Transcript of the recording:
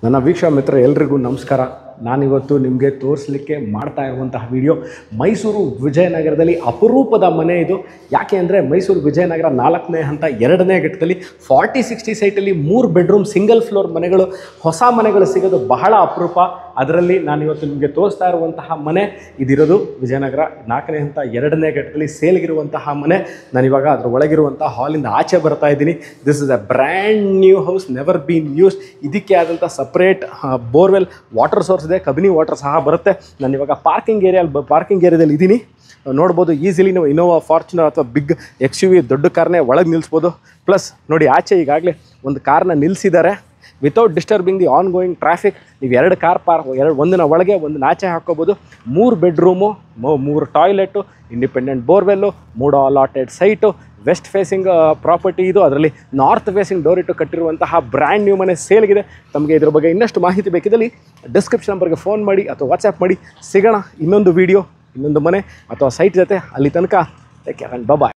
ನನ್ನ ವೀಕ್ಷಕ ಮಿತ್ರ ಎಲ್ರಿಗೂ ನಮಸ್ಕಾರ ನಾನಿವತ್ತು ನಿಮಗೆ ತೋರಿಸ್ಲಿಕ್ಕೆ ಮಾಡ್ತಾ ಇರುವಂತಹ ವಿಡಿಯೋ ಮೈಸೂರು ವಿಜಯನಗರದಲ್ಲಿ ಅಪರೂಪದ ಮನೆ ಇದು ಯಾಕೆ ಅಂದರೆ ಮೈಸೂರು ವಿಜಯನಗರ ನಾಲ್ಕನೇ ಹಂತ ಎರಡನೇ ಘಟ್ಟದಲ್ಲಿ ಫಾರ್ಟಿ ಸಿಕ್ಸ್ಟಿ ಸೈಟಲ್ಲಿ ಮೂರು ಬೆಡ್ರೂಮ್ ಸಿಂಗಲ್ ಫ್ಲೋರ್ ಮನೆಗಳು ಹೊಸ ಮನೆಗಳು ಸಿಗೋದು ಬಹಳ ಅಪರೂಪ ಅದರಲ್ಲಿ ನಾನಿವತ್ತು ನಿಮಗೆ ತೋರಿಸ್ತಾ ಇರುವಂತಹ ಮನೆ ಇದಿರೋದು ವಿಜಯನಗರ ನಾಲ್ಕನೇ ಹಂತ ಎರಡನೇ ಘಟ್ಟದಲ್ಲಿ ಸೇಲ್ಗಿರುವಂತಹ ಮನೆ ನಾನಿವಾಗ ಅದರ ಒಳಗಿರುವಂಥ ಹಾಲಿಂದ ಆಚೆ ಬರ್ತಾ ಇದ್ದೀನಿ this is a brand new house never been use ಇದಕ್ಕೆ ಆದಂಥ ಸಪ್ರೇಟ್ ಬೋರ್ವೆಲ್ ವಾಟರ್ ಸೋರ್ಸ್ ಇದೆ ಕಬಿನಿ ವಾಟರ್ ಸಹ ಬರುತ್ತೆ ನಾನು ಇವಾಗ ಪಾರ್ಕಿಂಗ್ ಏರಿಯಲ್ಲಿ ಪಾರ್ಕಿಂಗ್ ಏರಿಯಾದಲ್ಲಿ ಇದ್ದೀನಿ ನೋಡ್ಬೋದು ಈಸಿಲಿ ನೀವು ಇನೋವಾ ಫಾರ್ಚುನರ್ ಅಥವಾ ಬಿಗ್ ಎಕ್ಸ್ ಯು ವಿ ದೊಡ್ಡ ಕಾರ್ನೇ ಒಳಗೆ ನಿಲ್ಲಿಸ್ಬೋದು ಪ್ಲಸ್ ನೋಡಿ ಆಚೆ ಈಗಾಗಲೇ ಒಂದು ಕಾರ್ನ ನಿಲ್ಲಿಸಿದ್ದಾರೆ without disturbing the on going traffic ನೀವು ಎರಡು ಕಾರ್ ಪಾರ್ಕ್ ಎರಡು ಒಂದಿನ ಒಳಗೆ ಒಂದು ಆಚೆ ಹಾಕ್ಕೋಬೋದು ಮೂರು ಬೆಡ್ರೂಮು ಮೂರು ಟಾಯ್ಲೆಟು ಇಂಡಿಪೆಂಡೆಂಟ್ ಬೋರ್ವೆಲ್ಲು ಮೂಡು allotted site west facing property ಇದು ಅದರಲ್ಲಿ ನಾರ್ತ್ ಫೇಸಿಂಗ್ ಡೋರ್ ಇಟ್ಟು ಕಟ್ಟಿರುವಂತಹ ಬ್ರ್ಯಾಂಡ್ ನ್ಯೂ ಮನೆ ಸೇಲ್ಗಿದೆ ತಮಗೆ ಇದ್ರ ಬಗ್ಗೆ ಇನ್ನಷ್ಟು ಮಾಹಿತಿ ಬೇಕಿದ್ದಲ್ಲಿ ಡಿಸ್ಕ್ರಿಪ್ಷನ್ ನಂಬರ್ಗೆ ಫೋನ್ ಮಾಡಿ ಅಥವಾ ವಾಟ್ಸ್ಆ್ಯಪ್ ಮಾಡಿ ಸಿಗೋಣ ಇನ್ನೊಂದು ವಿಡಿಯೋ ಇನ್ನೊಂದು ಮನೆ ಅಥವಾ ಸೈಟ್ ಜೊತೆ ಅಲ್ಲಿ ತನಕ ಟೇಕ್ ಕೇರ್ ಆ್ಯಂಡ್ ಬಾಯ್